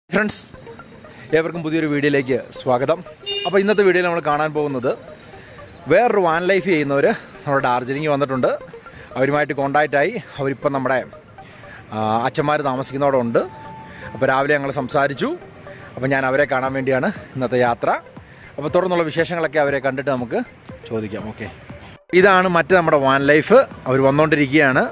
Friends ഏവർക്കും പുതിയൊരു വീഡിയോയിലേക്ക് സ്വാഗതം അപ്പോൾ ഇന്നത്തെ വീഡിയോയിൽ നമ്മൾ കാണാൻ പോകുന്നത് വേറൊരു വാൻ ലൈഫ് ചെയ്യുന്നവർ നമ്മുടെ ഡാർജിലിംഗ് വന്നിട്ടുണ്ട് അവരുമായിട്ട് കോണ്ടാക്റ്റ് ആയി അവരിപ്പം നമ്മുടെ അച്ഛന്മാർ താമസിക്കുന്നവിടെ ഉണ്ട് അപ്പോൾ രാവിലെ ഞങ്ങൾ സംസാരിച്ചു അപ്പോൾ ഞാൻ അവരെ കാണാൻ വേണ്ടിയാണ് ഇന്നത്തെ യാത്ര അപ്പോൾ തുടർന്നുള്ള വിശേഷങ്ങളൊക്കെ അവരെ കണ്ടിട്ട് നമുക്ക് ചോദിക്കാം ഓക്കെ ഇതാണ് മറ്റ് നമ്മുടെ വാൻ ലൈഫ് അവർ വന്നുകൊണ്ടിരിക്കുകയാണ്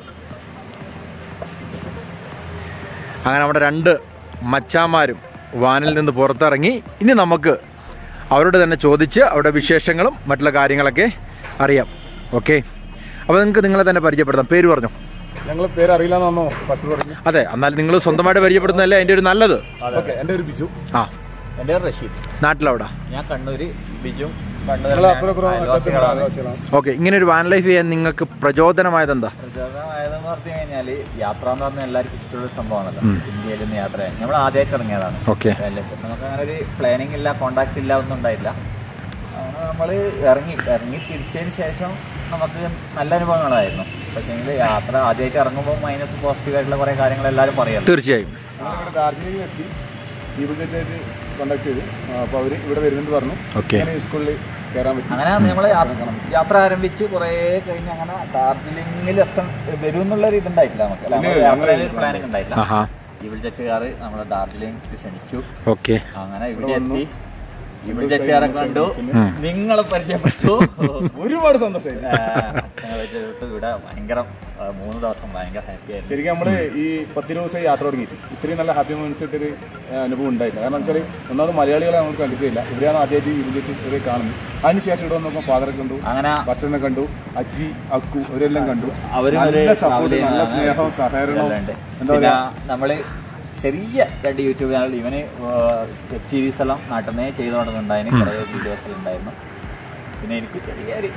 അങ്ങനെ നമ്മുടെ രണ്ട് മച്ചാന്മാരും വാനിൽ നിന്ന് പുറത്തിറങ്ങി ഇനി നമുക്ക് അവരോട് തന്നെ ചോദിച്ച് അവരുടെ വിശേഷങ്ങളും മറ്റുള്ള കാര്യങ്ങളൊക്കെ അറിയാം ഓക്കെ അപ്പോൾ നിങ്ങൾക്ക് നിങ്ങളെ തന്നെ പരിചയപ്പെടുത്താം പേര് പറഞ്ഞു ഞങ്ങൾ പേര് അറിയില്ലെന്നാണോ ഫസ്റ്റ് പറഞ്ഞു അതെ എന്നാൽ നിങ്ങൾ സ്വന്തമായിട്ട് പരിചയപ്പെടുന്നതല്ലേ അതിൻ്റെ ഒരു നല്ലത് ഓക്കെ എന്റെ ഒരു ബിജു ആ എൻ്റെ പേര് റഷീദ് നാട്ടിലവിടെ ഞാൻ കണ്ണൂര് ബിജു കണ്ണൂർ ഞങ്ങൾ അപ്പുറം ഇപ്പുറം അയൽവാസികളാണ് അയൽവാസികളാണ്. ഓക്കെ ഇങ്ങനെ ഒരു വാൻ ലൈഫ് ചെയ്യാൻ നിങ്ങൾക്ക് പ്രചോദനമായത് എന്താ പ്രചോദനമായതെന്ന് പറഞ്ഞു കഴിഞ്ഞാല് യാത്ര എന്ന് പറഞ്ഞാൽ എല്ലാവർക്കും ഇഷ്ടമുള്ള ഒരു സംഭവമാണല്ലോ ഇന്ത്യയിൽ നിന്ന് യാത്ര ചെയ്യാൻ നമ്മൾ ആദ്യമായിട്ട് ഇറങ്ങിയതാണ് ഓക്കെ നമുക്ക് അങ്ങനെ ഒരു പ്ലാനിങ് ഇല്ല കോണ്ടാക്ട് ഇല്ല ഒന്നും ഉണ്ടായില്ല അങ്ങനെ നമ്മൾ ഇറങ്ങി ഇറങ്ങി തിരിച്ചതിന് ശേഷം നമുക്ക് നല്ല അനുഭവങ്ങളായിരുന്നു പക്ഷേ യാത്ര ആദ്യമായിട്ട് ഇറങ്ങുമ്പോൾ മൈനസ് പോസിറ്റീവ് ആയിട്ടുള്ള കുറെ കാര്യങ്ങൾ എല്ലാവരും പറയാം തീർച്ചയായും ഞങ്ങളിവിടെ ഡാർജിലിംഗ് എത്തി ദീപജറ്റായിട്ട് കോണ്ടാക്ട് ചെയ്തു അപ്പോൾ അവർ ഇവിടെ വരുന്നുണ്ട് പറഞ്ഞു ഓക്കെ അങ്ങനെ സ്കൂളിൽ കയറാൻ പറ്റി അങ്ങനെ നമ്മൾ യാത്ര ആരംഭിച്ച് കുറെ കഴിഞ്ഞ് അങ്ങനെ ഡാർജിലിംഗിൽ എത്താൻ വരും എന്നുള്ള ഒരു ഇതുണ്ടായിട്ടില്ല നമുക്ക് അല്ല, ഇല്ല, നമ്മള് യാത്രയിൽ ഞങ്ങള് പ്ലാനിങ് ഉണ്ടായില്ല ആഹാ ഇവിൾ ജെറ്റുകാർ നമ്മളെ ഡാർജിലിംഗ് ക്ഷണിച്ചു ഓക്കെ അങ്ങനെ ഇവിടെ എത്തി ഇവിൾ ജെറ്റുകാരെ കണ്ടു നിങ്ങളെ പരിചയപ്പെട്ടു ഒരുപാട് സന്തോഷമായി ആ, അച്ഛനെ പരിചയപ്പെട്ടു ഇവിടെ ഭയങ്കര ആ, മൂന്ന് ദിവസം ഭയങ്കര ഹാപ്പി ആയിരുന്നു ശരിക്കും നമ്മള് ഈ പത്ത് ദിവസം യാത്ര തുടങ്ങിയിട്ട് ഇത്രയും നല്ല ഹാപ്പി മൊമെന്റ്സ് ഇട്ടൊരു അനുഭവം ഉണ്ടായില്ല കാരണം വെച്ചാൽ ഒന്നാമത് മലയാളികളെ നമുക്ക് കണ്ടിട്ടില്ല ഇവിടെയാണ് ആദ്യമായിട്ട് ഇരുന്നിട്ട് ഇവരെ കാണുന്നത് അതിനുശേഷം ഇവിടെ വന്നപ്പോൾ ഫാദറെ കണ്ടു അങ്ങനെ ഭക്ഷണം കണ്ടു അജ്ജി അക്കു ഇവരെല്ലാം കണ്ടു അവരും ഒരു നല്ല travel സപ്പോർട്ട് നല്ല ചെയ്യുന്നതാണ്. സ്നേഹവും സഹകരണവും എല്ലാം ഉണ്ട്. എന്താ പിന്നെ പറയാ നമ്മള് ചെറിയ രണ്ട് യൂട്യൂബ് ചാനൽ ഇവന് വെബ് സീരീസ് എല്ലാം നാട്ടിൽ നിന്ന് ചെയ്തുകൊണ്ടുണ്ടായിരുന്നു കുറേ വീഡിയോസ് എല്ലാം ഉണ്ടായിരുന്നു പിന്നെ എനിക്ക് ചെറിയൊരു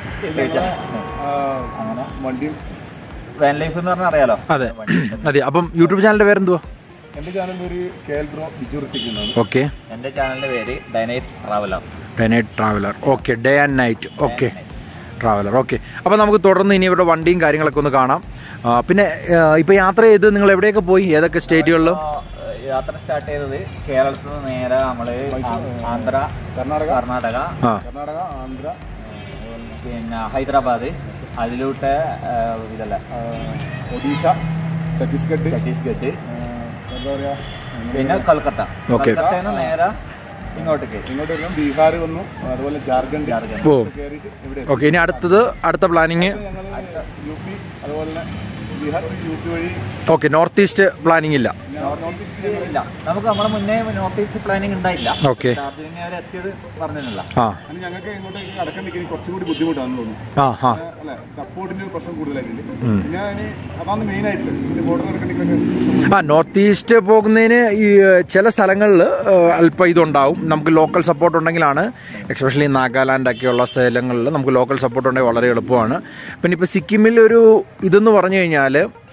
ആ, അങ്ങനെ വണ്ടിയും വാൻ ലൈഫ് എന്ന് പറഞ്ഞാൽ അറിയാലോ അതെ അതെ അപ്പം യൂട്യൂബ് ചാനലിൻ്റെ പേരെന്തുവാ എന്റെ ചാനലിൽ ഒരു കെ എൽ ബ്രോ ബിജു ഋത്തിക്കുന്നതാണ് ഓക്കെ എൻ്റെ ചാനലിന്റെ പേര് day night traveller day night traveller okay day and night okay traveller okay അപ്പോൾ നമുക്ക് തുടർന്ന് ഇനി ഇവരുടെ വണ്ടിയും കാര്യങ്ങളൊക്കെ ഒന്ന് കാണാം ആ, പിന്നെ ഇപ്പോൾ യാത്ര ചെയ്ത് നിങ്ങൾ എവിടെയൊക്കെ പോയി ഏതൊക്കെ സ്റ്റേറ്റുകളിലും യാത്ര സ്റ്റാർട്ട് ചെയ്തത് കേരളത്തിൽ നിന്ന് നേരെ നമ്മള് ആ- ആന്ധ്ര കർണാടക കർണാടക ആ കർണാടക ആന്ധ്ര പിന്നെ ഹൈദരാബാദ് അതിലൂടെ ആ, ഇതല്ല ആ, ഒഡീഷ ഛത്തീസ്ഗഡ് ഛത്തീസ്ഗഡ് ആ, എന്താ പറയാ പിന്നെ കൊൽക്കത്ത Okay. കൊൽക്കത്തയിൽ നിന്ന് നേരെ ഇങ്ങോട്ടേക്ക് ഇങ്ങോട്ട് വരും ബീഹാർ വന്നു അതുപോലെ ജാർഖണ്ഡ് ജാർഖണ്ഡ്. ഓ കയറിയിട്ട് ഇവിടെ ഓക്കെ ഇനി അടുത്തത് അടുത്ത പ്ലാനിങ് ഞങ്ങൾ യു പി അതുപോലെ തന്നെ ബീഹാർ യു പി വഴി ഓക്കെ നോർത്ത് ഈസ്റ്റ് പ്ലാനിങ് ഇല്ല നോർത്ത് ഈസ്റ്റ് ഞങ്ങൾ ഇല്ല നമുക്ക് നമ്മളെ മുന്നേ നോർത്ത് ഈസ്റ്റ് പ്ലാനിങ് ഉണ്ടായില്ല ഓക്കെ ഡാർജിലിംഗ് വരെ എത്തിയത് പറഞ്ഞില്ല ആ അത് ഞങ്ങൾക്ക് ഇങ്ങോട്ടേക്ക് കടക്കണ്ടിരിക്കുന്ന കുറച്ചും കൂടി ബുദ്ധിമുട്ടാണെന്ന് തോന്നുന്നു ആ ആ അല്ലെ സപ്പോർട്ടിന്റെ ഒരു പ്രശ്നം കൂടുതലായിട്ടുണ്ട് പിന്നെ അതിന് അതാണ് മെയിൻ ആയിട്ടുള്ളത് പിന്നെ ബോർഡർ കടക്കണ്ടിരിക്കുന്ന ആ നോർത്ത് ഈസ്റ്റ് പോകുന്നതിന് ഈ ഏഹ്, ചില സ്ഥലങ്ങളിൽ അല്പം ഇതുണ്ടാവും നമുക്ക് ലോക്കൽ സപ്പോർട്ട് ഉണ്ടെങ്കിലാണ് എക്സ്പെഷ്യലി നാഗാലാൻഡ് ഒക്കെയുള്ള സ്ഥലങ്ങളിൽ നമുക്ക് ലോക്കൽ സപ്പോർട്ട് ഉണ്ടെങ്കിൽ വളരെ എളുപ്പമാണ് പിന്നെ ഇപ്പോൾ സിക്കിമിൽ ഒരു ഇതെന്ന് പറഞ്ഞു കഴിഞ്ഞാൽ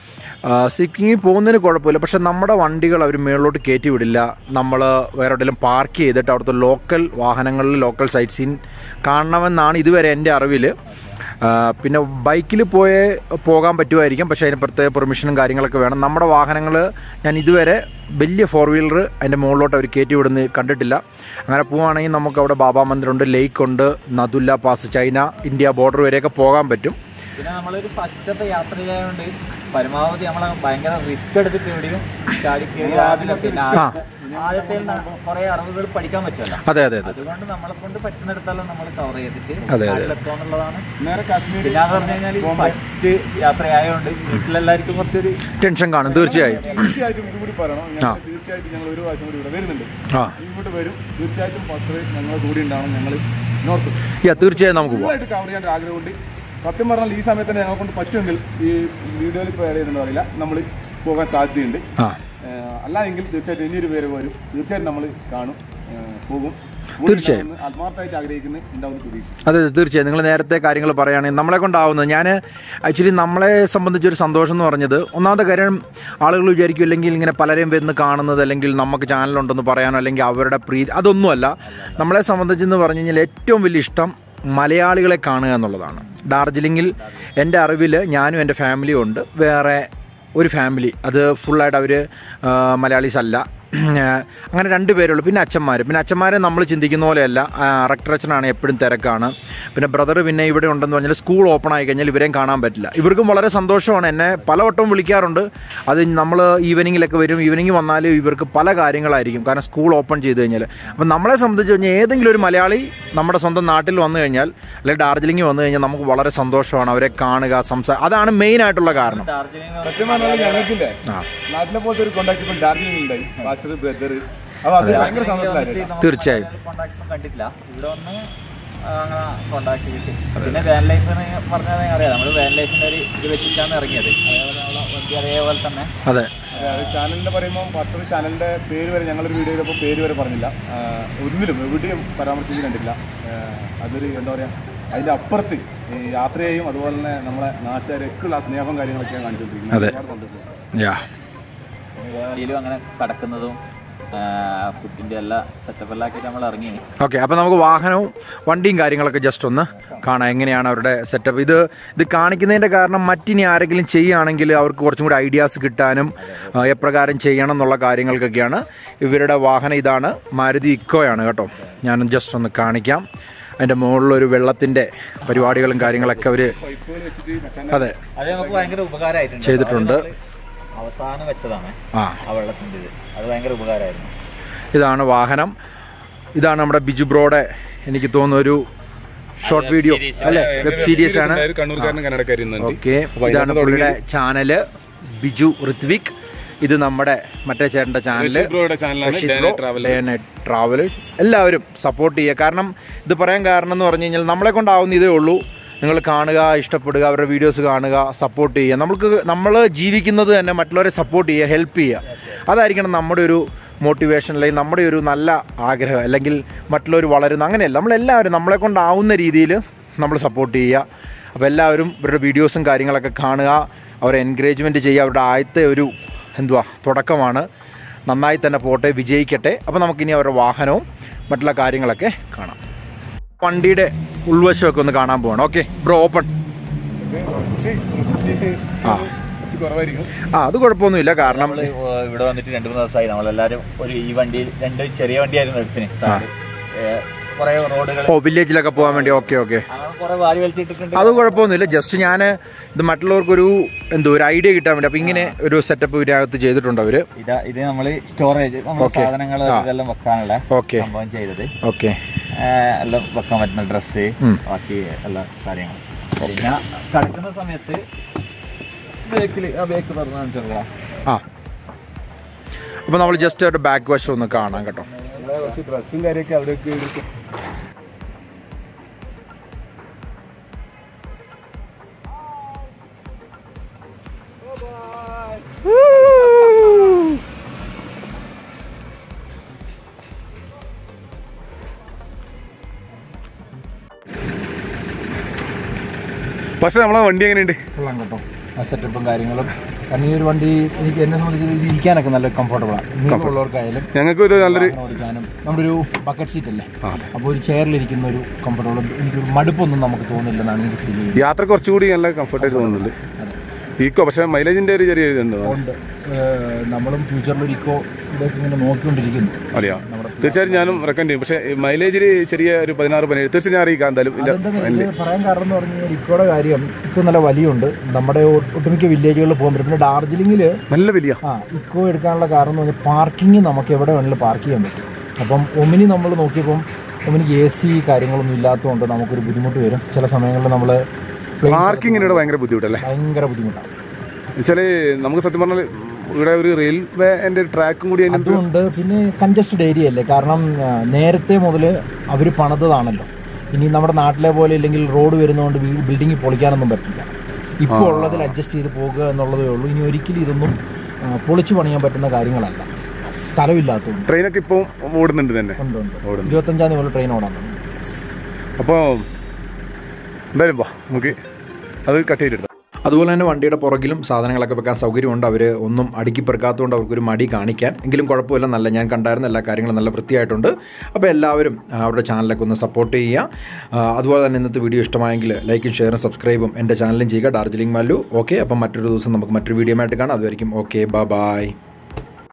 സിക്കിമിൽ പോകുന്നതിന് കുഴപ്പമില്ല പക്ഷെ നമ്മുടെ വണ്ടികൾ അവർ മേളിലോട്ട് കയറ്റി വിടില്ല നമ്മൾ വേറെ എവിടെയെങ്കിലും പാർക്ക് ചെയ്തിട്ട് അവിടുത്തെ ലോക്കൽ വാഹനങ്ങളിൽ ലോക്കൽ സൈറ്റ് സീൻ കാണണമെന്നാണ് ഇതുവരെ എൻ്റെ അറിവിൽ ആ, പിന്നെ ബൈക്കിൽ പോയേ പോകാൻ പറ്റുമായിരിക്കും പക്ഷേ അതിന് പ്രത്യേക പെർമിഷനും കാര്യങ്ങളൊക്കെ വേണം നമ്മുടെ വാഹനങ്ങൾ ഞാൻ ഇതുവരെ വലിയ ഫോർ വീലർ അതിൻ്റെ മുകളിലോട്ട് അവർ കയറ്റി വിടുന്ന കണ്ടിട്ടില്ല അങ്ങനെ പോവുകയാണെങ്കിൽ നമുക്ക് അവിടെ ബാബാ മന്ദിരമുണ്ട് ലേക്ക് ഉണ്ട് Nathula pass China India border വരെയൊക്കെ പോകാൻ പറ്റും പിന്നെ നമ്മളൊരു ഫസ്റ്റത്തെ യാത്ര ചെയ്യാനുണ്ട് പരമാവധി നമ്മളെ ഭയങ്കര റിസ്ക് എടുത്തിട്ട് എവിടെയും ചാടി കയറി ആദ്യം പിന്നെ ആദ്യത്തെ- ആദ്യത്തെ കുറെ അറിവുകൾ പഠിക്കാൻ പറ്റുമല്ലോ അതെ അതെ അതെ അതുകൊണ്ട് നമ്മളെ കൊണ്ട് പറ്റുന്നിടത്തോളം നമ്മൾ കവർ ചെയ്തിട്ട് അതെ. നാട്ടിലെത്തുക എന്നുള്ളതാണ് നേരെ കാശ്മീർ പിന്നെ എന്ന് പറഞ്ഞു കഴിഞ്ഞാൽ ഫസ്റ്റ് യാത്രയായതുകൊണ്ട് വീട്ടിലെല്ലാവർക്കും കുറച്ചൊരു ടെൻഷൻ കാണും തീർച്ചയായും തീർച്ചയായിട്ടും ഇതും കൂടി പറയണം ഞങ്ങൾ തീർച്ചയായിട്ടും ഞങ്ങൾ ഒരു പ്രാവശ്യം കൂടി ഇവിടെ വരുന്നുണ്ട് ആ ഇങ്ങോട്ട് വരും തീർച്ചയായിട്ടും ഫസ്റ്റ് ഞങ്ങളെ കൂടി ഉണ്ടാവണം ഞങ്ങൾ നോർത്ത് യാ തീർച്ചയായും നമുക്ക് പോവാം ഫുള്ളായിട്ട് കവർ ചെയ്യാൻ ആഗ്രഹമുണ്ട് സത്യം പറഞ്ഞാൽ ഈ സമയത്ത് തന്നെ ഞങ്ങളെ കൊണ്ട് പറ്റുമെങ്കിൽ ഈ വീഡിയോയിൽ ഇപ്പോൾ ആഡ് ചെയ്യുന്നുണ്ടോ അറിയില്ല നമ്മൾ പോകാൻ സാധ്യതയുണ്ട് ആ ഏഹ് അല്ലായെങ്കിൽ തീർച്ചയായിട്ടും ഇനിയൊരു പേര് വരും തീർച്ചയായിട്ടും നമ്മൾ കാണും ഏഹ് പോകും തീർച്ചയായും. ഉണ്ടാവുമെന്ന് ആത്മാർത്ഥമായിട്ട് ആഗ്രഹിക്കുന്ന ഉണ്ടാവുന്ന പ്രതീക്ഷ അതെ അതെ തീർച്ചയായും നിങ്ങൾ നേരത്തെ കാര്യങ്ങൾ പറയുകയാണെങ്കിൽ നമ്മളെ കൊണ്ടാവുന്നത് ഞാൻ ആക്ച്വലി നമ്മളെ സംബന്ധിച്ചൊരു സന്തോഷം എന്ന് പറഞ്ഞത് ഒന്നാമത്തെ കാര്യം ആളുകൾ വിചാരിക്കും അല്ലെങ്കിൽ ഇങ്ങനെ പലരെയും വരുന്ന കാണുന്നത് അല്ലെങ്കിൽ നമുക്ക് ചാനലുണ്ടെന്ന് പറയാനോ അല്ലെങ്കിൽ അവരുടെ പ്രീതി അതൊന്നുമല്ല നമ്മളെ സംബന്ധിച്ചെന്ന് പറഞ്ഞു കഴിഞ്ഞാൽ ഏറ്റവും വലിയ ഇഷ്ടം മലയാളികളെ കാണുക എന്നുള്ളതാണ് ഡാർജിലിങ്ങിൽ എൻ്റെ അറിവിൽ ഞാനും എൻ്റെ ഫാമിലിയും ഉണ്ട് വേറെ ഒരു ഫാമിലി അത് ഫുള്ളായിട്ട് അവർ മലയാളീസ് അല്ല അങ്ങനെ രണ്ട് പേരുള്ളൂ പിന്നെ അച്ഛന്മാർ പിന്നെ അച്ഛന്മാരെ നമ്മൾ ചിന്തിക്കുന്ന പോലെയല്ല റക്ടർ അച്ഛനാണ് എപ്പോഴും തിരക്കാണ് പിന്നെ ബ്രദർ പിന്നെ ഇവിടെ ഉണ്ടെന്ന് പറഞ്ഞാൽ സ്കൂൾ ഓപ്പൺ ആയി കഴിഞ്ഞാൽ ഇവരെയും കാണാൻ പറ്റില്ല ഇവർക്കും വളരെ സന്തോഷമാണ് എന്നെ പലവട്ടവും വിളിക്കാറുണ്ട് അത് നമ്മൾ ഈവനിങ്ങിലൊക്കെ വരും ഈവനിങ് വന്നാലും ഇവർക്ക് പല കാര്യങ്ങളായിരിക്കും കാരണം സ്കൂൾ ഓപ്പൺ ചെയ്ത് കഴിഞ്ഞാൽ അപ്പം നമ്മളെ സംബന്ധിച്ച് കഴിഞ്ഞാൽ ഏതെങ്കിലും ഒരു മലയാളി നമ്മുടെ സ്വന്തം നാട്ടിൽ വന്നു കഴിഞ്ഞാൽ അല്ലെങ്കിൽ ഡാർജിലിംഗ് വന്നു കഴിഞ്ഞാൽ നമുക്ക് വളരെ സന്തോഷമാണ് അവരെ കാണുക സംസാ അതാണ് മെയിൻ ആയിട്ടുള്ള കാരണം ഡാർജിലിംഗ് സത്യം പറഞ്ഞാൽ ഞങ്ങൾക്കില്ലേ ആ. നാട്ടിലെ പോലത്തെ ഒരു കോണ്ടാക്ട് ഇപ്പൊ ഡാർജിലിംഗ് ഉണ്ടായി മാസ്റ്റർ ബ്രദർ അപ്പൊ അത് ഭയങ്കര സന്തോഷമായിരുന്നു തീർച്ചയായും. കോണ്ടാക്ട് കണ്ടിട്ടില്ല ഇവിടെ വന്ന് കോണ്ടാക്ട് കിട്ടി പിന്നെ വാൻ ലൈഫ് എന്ന് പറഞ്ഞാൽ അറിയാം നമ്മൾ വാൻ ലൈഫിന്റെ ഒരു ഇത് വെച്ചിട്ടാണ് ഇറങ്ങിയത് അതേപോലെ നമ്മളെ വണ്ടി അതേപോലെ തന്നെ അതെ ചാനലിന്റെ പറയുമ്പോൾ ഫസ്റ്റ് ചാനലിന്റെ പേര് വരെ ഞങ്ങളൊരു വീഡിയോ ചെയ്തപ്പോൾ പേര് വരെ പറഞ്ഞില്ല ആ, ഒന്നിലും എവിടെയും പരാമർശിച്ച് കണ്ടില്ല ആ, അതൊരു എന്താ പറയാ അതിന്റെ അപ്പുറത്ത് ഈ യാത്രയെയും അതുപോലെ തന്നെ നമ്മളെ നാട്ടുകാരൊക്കെയുള്ള സ്നേഹവും കാര്യങ്ങളൊക്കെയാണ് കാണിച്ചുകൊണ്ടിരിക്കുന്നത് അതെ. ഒരുപാട് സന്തോഷം യാ വഴിയിലും അങ്ങനെ കടക്കുന്നതും ഫുഡിന്റെ എല്ലാ സെറ്റപ്പ് എല്ലാം ആക്കിയിട്ട് നമ്മൾ ഇറങ്ങി ഓക്കെ അപ്പോൾ നമുക്ക് വാഹനവും വണ്ടിയും കാര്യങ്ങളൊക്കെ ജസ്റ്റ് ഒന്ന് കാണാം എങ്ങനെയാണ് അവരുടെ സെറ്റപ്പ് ഇത് ഇത് കാണിക്കുന്നതിൻ്റെ കാരണം മറ്റിനി ആരെങ്കിലും ചെയ്യുകയാണെങ്കിൽ അവർക്ക് കുറച്ചും കൂടി ഐഡിയാസ് കിട്ടാനും ആ, എപ്രകാരം ചെയ്യണം എന്നുള്ള കാര്യങ്ങൾക്കൊക്കെയാണ് ഇവരുടെ വാഹനം ഇതാണ് മാരുതി ഇക്കോയാണ് കേട്ടോ ഞാൻ ജസ്റ്റ് ഒന്ന് കാണിക്കാം അതിൻ്റെ മുകളിലൊരു വെള്ളത്തിൻ്റെ പരിപാടികളും കാര്യങ്ങളൊക്കെ അവർ പൈപ്പുകൾ വെച്ചിട്ട് മച്ചാൻ അതെ അത് നമുക്ക് ഭയങ്കര ഉപകാരമായിട്ടുണ്ട് ചെയ്തിട്ടുണ്ട്. അത് നമ്മള് അവസാനം വെച്ചതാണ് ആ ആ വെള്ളത്തിന്റെ ഇത് അത് ഭയങ്കര ഉപകാരമായിരുന്നു ഇതാണ് വാഹനം ഇതാണ് നമ്മുടെ ബിജു ബ്രോയുടെ എനിക്ക് തോന്നുന്ന ഒരു ഷോർട്ട് വീഡിയോ അല്ലേ വെബ് സീരീസ് ആണ് കണ്ണൂർക്കാരനും കന്നഡക്കാരും ഓക്കെ ഇതാണ് പുള്ളിയുടെ ചാനല് ബിജു ഋത്വിക് ഇത് നമ്മുടെ മറ്റേ ചേട്ടന്റെ ചാനല് റഷീദ് ബ്രോയുടെ ചാനലാണ് റഷീദ് Day ബ്രോ, Night Travel. Day Night Travel. എല്ലാവരും സപ്പോർട്ട് ചെയ്യുക കാരണം ഇത് പറയാൻ കാരണം എന്ന് പറഞ്ഞു കഴിഞ്ഞാൽ നമ്മളെ കൊണ്ടാവുന്ന ഇതേ ഉള്ളൂ നിങ്ങൾ കാണുക ഇഷ്ടപ്പെടുക അവരുടെ വീഡിയോസ് കാണുക സപ്പോർട്ട് ചെയ്യുക നമുക്ക് നമ്മൾ ജീവിക്കുന്നത് തന്നെ മറ്റുള്ളവരെ സപ്പോർട്ട് ചെയ്യുക ഹെൽപ്പ് ചെയ്യുക അതായിരിക്കണം നമ്മുടെ ഒരു മോട്ടിവേഷൻ അല്ലെങ്കിൽ നമ്മുടെ ഒരു നല്ല ആഗ്രഹം അല്ലെങ്കിൽ മറ്റുള്ളവർ വളരുന്ന അങ്ങനെയല്ല നമ്മളെല്ലാവരും നമ്മളെ കൊണ്ടാവുന്ന രീതിയിൽ നമ്മൾ സപ്പോർട്ട് ചെയ്യുക അപ്പോൾ എല്ലാവരും ഇവരുടെ വീഡിയോസും കാര്യങ്ങളൊക്കെ കാണുക അവരെ എൻകറേജ്മെൻറ്റ് ചെയ്യുക അവരുടെ ആദ്യത്തെ ഒരു എന്തുവാ തുടക്കമാണ് നന്നായി തന്നെ പോട്ടെ വിജയിക്കട്ടെ അപ്പോൾ നമുക്കിനി അവരുടെ വാഹനവും മറ്റുള്ള കാര്യങ്ങളൊക്കെ കാണാം വണ്ടിയുടെ ഉൾവശമൊക്കെ ഒന്ന് കാണാൻ പോകണം ഓക്കെ ബ്രോ ഓപ്പൺ ആ കുറച്ച് കുറവായിരിക്കും ആ അത് കുഴപ്പമൊന്നുമില്ല കാരണം നമ്മള് ഇവിടെ വന്നിട്ട് രണ്ടു മൂന്ന് ദിവസമായി നമ്മളെല്ലാരും ഒരു ഈ വണ്ടിയിൽ രണ്ട് ചെറിയ വണ്ടിയായിരുന്നു എടുത്തിന് കുറെ റോഡുകൾ ഓ വില്ലേജിലൊക്കെ പോകാൻ വേണ്ടി ഓക്കെ ഓക്കെ അങ്ങനെ കുറെ വാരി വലിച്ചിട്ടിട്ടുണ്ട് അത് കുഴപ്പമൊന്നുമില്ല ജസ്റ്റ് ഞാൻ ഇത് മറ്റുള്ളവർക്കൊരു എന്തോ ഒരു ഐഡിയ കിട്ടാൻ വേണ്ടി അപ്പം ഇങ്ങനെ ഒരു സെറ്റപ്പ് ഇതിനകത്ത് ചെയ്തിട്ടുണ്ട് അവർ ഇതാ ഇത് നമ്മള് സ്റ്റോറേജ് നമ്മുടെ Okay. സാധനങ്ങൾ ഇതെല്ലാം വെക്കാനുള്ള Okay. സംഭവം ചെയ്തത് ഓക്കെ ആ, എല്ലാം വെക്കാൻ പറ്റുന്ന ഡ്രസ്സ് ഉം. ബാക്കി എല്ലാ കാര്യങ്ങളും പിന്നെ കിടക്കുന്ന സമയത്ത് ബേക്കില് ആ ബേക്ക് തുറന്നു ചെറുതാ ആ അപ്പോൾ നമ്മൾ ജസ്റ്റ് ഒരു ബാക്ക് വശം ഒന്ന് കാണാം കേട്ടോ ഇവിടെ കുറച്ച് ഡ്രസ്സും കാര്യമൊക്കെ അവിടെയൊക്കെ എടുക്കും പക്ഷെ നമ്മളെ വണ്ടി എങ്ങനെയുണ്ട് കൊള്ളാം കേട്ടോ ആ സെറ്റപ്പും കാര്യങ്ങളും കാരണം ഈ ഒരു വണ്ടി എനിക്ക് എന്നെ സംബന്ധിച്ച് ഇത് ഇരിക്കാനൊക്കെ നല്ല കംഫർട്ടബിളാണ് നീളമുള്ളവർക്കായാലും ഞങ്ങൾക്ക് ഒരു നല്ലൊരു വാഹനം ഓടിക്കാനും നമ്മുടെ ഒരു ബക്കറ്റ് സീറ്റ് അല്ലേ അപ്പോൾ ഒരു ചെയറിലിരിക്കുന്ന ഒരു കംഫർട്ടബിൾ എനിക്കൊരു മടുപ്പൊന്നും നമുക്ക് തോന്നില്ലെന്നാണ് എനിക്ക് ഫീൽ ചെയ്യുന്നത് യാത്ര കുറച്ചുകൂടി നല്ല കംഫർട്ടായിട്ട് തോന്നുന്നുണ്ട് ഈക്കോ പക്ഷെ മൈലേജിന്റെ ഒരു ചെറിയ ഇതുണ്ടോ അതുകൊണ്ട് ഏഹ്, നമ്മളും ഫ്യൂച്ചറിൽ ഒരു ഇക്കോ ഇതൊക്കെ ഇങ്ങനെ നോക്കിക്കൊണ്ടിരിക്കുന്നു അറിയാ തീർച്ചയായും ഞാനും റെക്കമെൻഡ് ചെയ്യും പക്ഷേ മൈലേജിൽ ചെറിയ ഒരു പതിനാറ് പതിനേഴ് തീർച്ചയായും ഞാൻ അറിയിക്കാം എന്തായാലും ഇല്ല അതെന്താ ഇത് പറയാൻ കാരണം എന്ന് പറഞ്ഞു കഴിഞ്ഞാൽ ഇക്കോയുടെ കാര്യം ഇക്കോ നല്ല വലിയുണ്ട് നമ്മുടെ ഒ- ഒട്ടുമിക്ക വില്ലേജുകളിൽ പോകാൻ പറ്റും പിന്നെ ഡാർജിലിംഗിൽ നല്ല വലിയ ആ ഇക്കോ എടുക്കാനുള്ള കാരണം എന്ന് പറഞ്ഞാൽ പാർക്കിംഗ് നമുക്ക് എവിടെ വേണമെങ്കിലും പാർക്ക് ചെയ്യാൻ പറ്റും അപ്പം ഒമിനി നമ്മൾ നോക്കിയപ്പം ഒമിനിക്ക് എ സി കാര്യങ്ങളൊന്നും ഇല്ലാത്തതുകൊണ്ട് നമുക്കൊരു ബുദ്ധിമുട്ട് വരും ചില സമയങ്ങളിൽ നമ്മൾ പാർക്കിങ്ങിനോട് ഭയങ്കര ബുദ്ധിമുട്ടല്ലേ ഭയങ്കര ബുദ്ധിമുട്ടാണ് വെച്ചാല് നമുക്ക് സത്യം പറഞ്ഞാൽ ഇവിടെ ഒരു റെയിൽവേന്റെ ട്രാക്കും കൂടി അതിന് അതുകൊണ്ട് പിന്നെ കൺജസ്റ്റഡ് ഏരിയ അല്ലേ കാരണം ആ, നേരത്തെ മുതൽ അവർ പണിതതാണല്ലോ ഇനി നമ്മുടെ നാട്ടിലെ പോലെ ഇല്ലെങ്കിൽ റോഡ് വരുന്നതുകൊണ്ട് ബിൽഡിംഗ് പൊളിക്കാനൊന്നും പറ്റില്ല ഇപ്പോൾ ഉള്ളതിൽ അഡ്ജസ്റ്റ് ചെയ്ത് പോകുക എന്നുള്ളതേ ഉള്ളൂ ഇനി ഒരിക്കലും ഇതൊന്നും ആ, പൊളിച്ചു പണിയാൻ പറ്റുന്ന കാര്യങ്ങളല്ല സ്ഥലമില്ലാത്തതുകൊണ്ട് ട്രെയിനൊക്കെ ഇപ്പം ഓടുന്നുണ്ട് തന്നെ ഉണ്ട് ഉണ്ട് ഇരുപത്തഞ്ചാം തീയതി മുതൽ ട്രെയിൻ ഓടാൻ തുടങ്ങി അപ്പോൾ എന്തായാലും വാ നമുക്ക് അത് കട്ട് ചെയ്തിട്ട് അതുപോലെ തന്നെ വണ്ടിയുടെ പുറകിലും സാധനങ്ങളൊക്കെ വെക്കാൻ സൗകര്യമുണ്ട് അവർ ഒന്നും അടുക്കി പെറുക്കാത്തതുകൊണ്ട് അവർക്കൊരു മടി കാണിക്കാൻ എങ്കിലും കുഴപ്പമില്ല നല്ല ഞാൻ കണ്ടായിരുന്ന എല്ലാ കാര്യങ്ങളും നല്ല വൃത്തിയായിട്ടുണ്ട് അപ്പോൾ എല്ലാവരും ആ, അവരുടെ ചാനലൊക്കെ ഒന്ന് സപ്പോർട്ട് ചെയ്യുക ആ, അതുപോലെ തന്നെ ഇന്നത്തെ വീഡിയോ ഇഷ്ടമായെങ്കിൽ ലൈക്കും ഷെയറും സബ്സ്ക്രൈബും എൻ്റെ ചാനലും ചെയ്യുക ഡാർജിലിംഗ് മല്ലു ഓക്കെ അപ്പം മറ്റൊരു ദിവസം നമുക്ക് മറ്റൊരു വീഡിയോ ആയിട്ട് കാണാം അതുവരെയും ഓക്കെ ബൈ